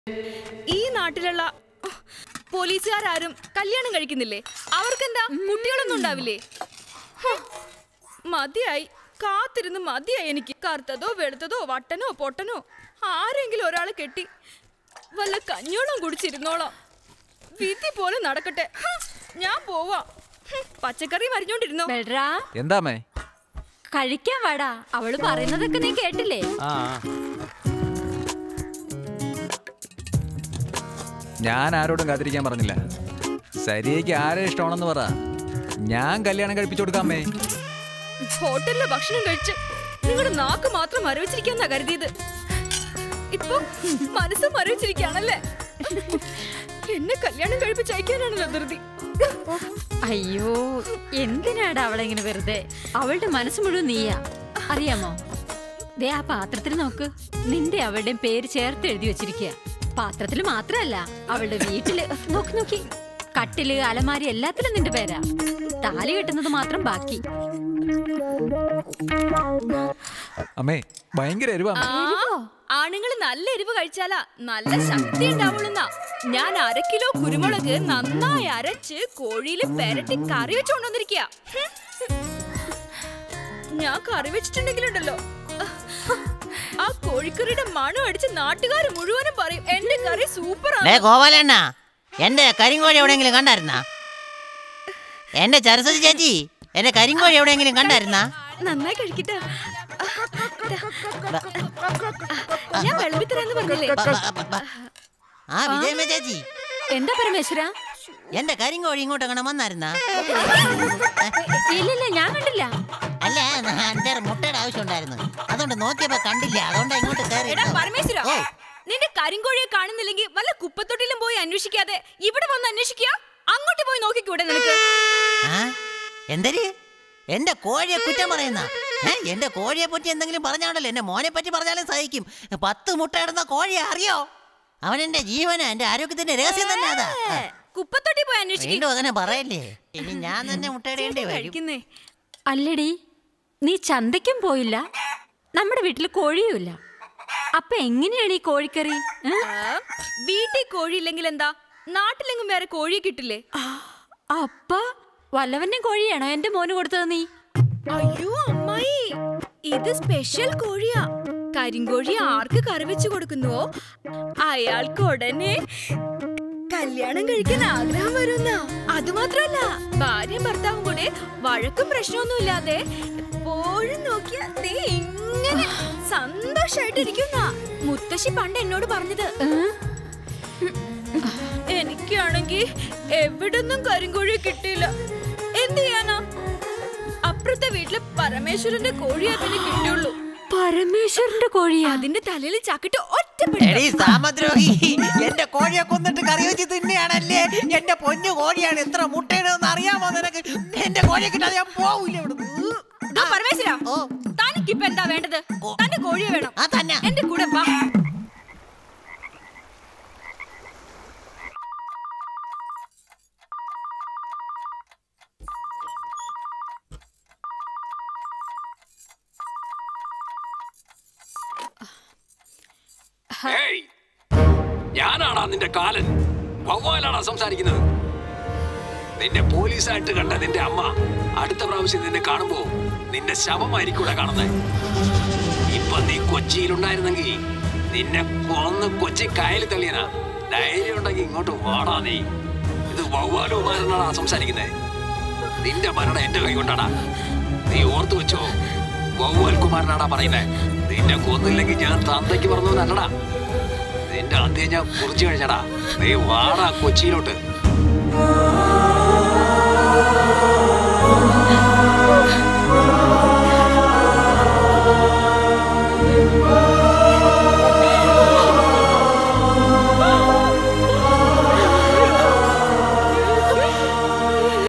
ഈ നാട്ടിലുള്ള പോലീസുകാരും കല്യാണം കഴിക്കുന്നില്ലേ അവർക്കെന്താ കുട്ടികളൊന്നും ഉണ്ടാവില്ലേ ഹ്, മതിയായി കാത്തിരുന്ന് മതിയായി എനിക്ക് കറുത്തതോ വെളുത്തതോ വട്ടനോ പൊട്ടനോ ആരെങ്കിലും ഒരാളെ കെട്ടി വല്ല കഞ്ഞോളം കുടിച്ചിരുന്നോളാം വിധി പോലെ നടക്കട്ടെ ഹ്, ഞാൻ പോവാ ഹ്, പച്ചക്കറി മരിഞ്ഞോണ്ടിരുന്നോ ബെൽറാ എന്താമേ കഴിക്കാൻ വാടാ അവള് പറയുന്നതൊക്കെ നീ കേട്ടില്ലേ ആ ഞാൻ ആരോടും കാത്തിരിക്കാൻ പറഞ്ഞില്ല സരിയയ്ക്ക് ആരെ ഇഷ്ടമാണെന്ന് പറ ഞാൻ കല്യാണം കഴിപ്പിച്ചു കൊടുക്കാമേ ഹോട്ടലിലെ ഭക്ഷണം കഴിച്ച് നിങ്ങളുടെ നാക്ക് മാത്രം മരവിച്ചിരിക്കാന്നാ കരുതിയത് ഇപ്പൊ മനസ്സ് മരവിച്ചിരിക്കാണല്ലേ എന്നെ കല്യാണം കഴിപ്പിച്ചയക്കാനാണല്ലോ ധൃതി അയ്യോ എന്തിനാടാ അവളെ ഇങ്ങനെ വെറുതെ അവളുടെ മനസ്സ് മുഴുവൻ നീയാ അറിയാമോ ദേ ആ പാത്രത്തിൽ നോക്ക് നിന്റെ അവളുടെ പേര് ചേർത്ത് എഴുതി വെച്ചിരിക്കുക പാത്രത്തിൽ മാത്രല്ല അവളുടെ വീട്ടില് നോക്കി നോക്കി കട്ടില് അലമാരി എല്ലാത്തിലും നിന്റെ പേരാ താലി കെട്ടുന്നത് മാത്രം ബാക്കി അമ്മേ ഭയങ്കര എരിവാ ആ ആണുങ്ങൾ നല്ല എരിവ് കഴിച്ചാലാ നല്ല ശക്തി ഉണ്ടാവുള്ളൂന്നാ ഞാൻ അര കിലോ കുരുമുളക് നന്നായി അരച്ച് കോഴിയിൽ പെരട്ടി കറി വെച്ച് കൊണ്ടുവന്നിരിക്കുക ഞാൻ കറി വെച്ചിട്ടുണ്ടെങ്കിലുണ്ടല്ലോ ആ കോഴിക്കറിയുടെ മണം അടിച്ച് നാട്ടുകാർ മുഴുവനും പറയും എന്റെ കറി സൂപ്പറാണ് ഡേ ഗോപാലണ്ണ എന്റെ കരിങ്കോഴി എവിടെയെങ്കിലും കണ്ടായിരുന്നാ എന്റെ ചരസ്വതി ചേച്ചി എന്റെ കരിങ്കോഴി എവിടെയെങ്കിലും കണ്ടായിരുന്നാ നന്നായി കഴിക്കട്ടെ ഞാൻ വിളമ്പിത്തരാന്ന് പറഞ്ഞില്ലേ ആ വിജയമ്മ ചേച്ചി എന്താ പരമേശ്വര എന്റെ കരിങ്കോഴി ഇങ്ങോട്ട് അങ്ങനെ വന്നായിരുന്നാ ഇല്ലില്ല ഞാൻ കണ്ടില്ല അല്ല എന്റെ മുട്ടയുടെ ആവശ്യം ഉണ്ടായിരുന്നു അതുകൊണ്ട് നോക്കിയപ്പോ കണ്ടില്ല അതുകൊണ്ടാ ഇങ്ങോട്ട് കയറി എടാ പരമേശ്വര ഓ നിന്റെ കരിങ്കോഴിയെ കാണുന്നില്ലെങ്കിൽ വല്ല കുപ്പത്തൊട്ടിലും പോയി അന്വേഷിക്കാതെ ഇവിടെ വന്ന് അന്വേഷിക്കുക അങ്ങോട്ട് പോയി നോക്കിക്കൂടെ നിനക്ക് ആ എന്തര് എന്റെ കോഴിയെ കുറ്റം പറയുന്ന ഏ എന്റെ കോഴിയെ പറ്റി എന്തെങ്കിലും പറഞ്ഞാണല്ലോ എന്റെ മോനെ പറ്റി പറഞ്ഞാലും സഹിക്കും പത്ത് മുട്ട ഇടുന്ന കോഴിയെ അറിയോ അവൻ എന്റെ ജീവനാ എന്റെ ആരോഗ്യത്തിന്റെ രഹസ്യം തന്നെ അതാ ഏ, കുപ്പത്തൊട്ടി പോയി അന്വേഷിക്കും വീണ്ടും അങ്ങനെ പറയല്ലേ ഇനി ഞാൻ തന്നെ മുട്ടയിടേണ്ടി വരും കഴിക്കുന്നേ അല്ലടി നീ ചന്തയ്ക്കും പോയില്ല നമ്മുടെ വീട്ടിൽ കോഴിയുമില്ല അപ്പൊ എങ്ങനെയാണ് ഈ കോഴിക്കറി ഏ? ആ, വീട്ടിൽ കോഴിയില്ലെങ്കിൽ എന്താ നാട്ടിലെങ്ങും വേറെ കോഴിയെ കിട്ടില്ലേ അപ്പ വല്ലവന്റെ കോഴിയാണോ എന്റെ മോന് കൊടുത്തത് നീ അയ്യോ അമ്മായി ഇത് സ്പെഷ്യൽ കോഴിയാ കരിങ്കോഴി ആർക്ക് കറി വെച്ച് കൊടുക്കുന്നുവോ അയാൾക്ക് ഉടനെ കല്യാണം കഴിക്കാൻ ആഗ്രഹം വരുന്ന അതുമാത്രല്ല ഭാര്യയും ഭർത്താവും കൂടെ വഴക്കും പ്രശ്നമൊന്നും ഇല്ലാതെ എപ്പോഴും നോക്കിയാ ദേ ഇങ്ങനെ സന്തോഷായിട്ടിരിക്കുന്ന മുത്തശ്ശി പണ്ട് എന്നോട് പറഞ്ഞത് എനിക്കാണെങ്കി എവിടുന്നും കരിങ്കോഴി കിട്ടിയില്ല എന്ത് ചെയ്യാനാ അപ്പുറത്തെ വീട്ടില് പരമേശ്വരന്റെ കോഴി അതിന് കിട്ടിയുള്ളൂ പരമേശ്വരന്റെ കോഴിയാ അതിന്റെ തലയിൽ ചക്കിട്ട് ഒറ്റ എടീ സാമദ്രോഹി എന്റെ കോഴിയെ കൊന്നിട്ട് കറി വെച്ച് തിന്നെയാണല്ലേ എന്റെ പൊന്നു കോഴിയാണ് എത്ര മുട്ടയിടുമെന്ന് അറിയാമോ നിനക്ക് എന്റെ കോഴിയെ കിട്ടാതെ ഞാൻ പോവില്ല ഇവിടുന്ന് പരമേശ്വര ഓ തനിക്കിപ്പൊ എന്താ വേണ്ടത് ഓ. തന്റെ കോഴിയെ വേണം ആ തന്നെ എന്റെ കൂടെ വാ ഏയ് ഞാനാടാ നിന്റെ കാലൻ വവ്വാലാടാ സംസാരിക്കുന്നത് നിന്നെ പോലീസായിട്ട് കണ്ട നിന്റെ അമ്മ അടുത്ത പ്രാവശ്യം നിന്നെ കാണുമ്പോ നിന്റെ ശവമായിരിക്കൂടെ കാണുന്നത് ഇപ്പൊ നീ കൊച്ചിയിലുണ്ടായിരുന്നെങ്കിൽ നിന്നെ കൊന്ന് കൊച്ചി കായലിൽ തള്ളിയനാ ധൈര്യം ഉണ്ടെങ്കിൽ ഇങ്ങോട്ട് വാടാ നീ ഇത് വവ്വാലുമാരനാടാ സംസാരിക്കുന്നത് നിന്റെ മരണം എന്റെ കൈ കൊണ്ടാടാ നീ ഓർത്തു വെച്ചോ വവ്വാൽ കുമാരനാടാ പറയുന്നേ നിന്നെ കൊന്നില്ലെങ്കിൽ ഞാൻ തന്തയ്ക്ക് പറഞ്ഞവനല്ലടാ നിന്റെ അന്ത്യം ഞാൻ കുറിച്ചു കഴിഞ്ഞടാ നീ വാടാ കൊച്ചിയിലോട്ട് ആ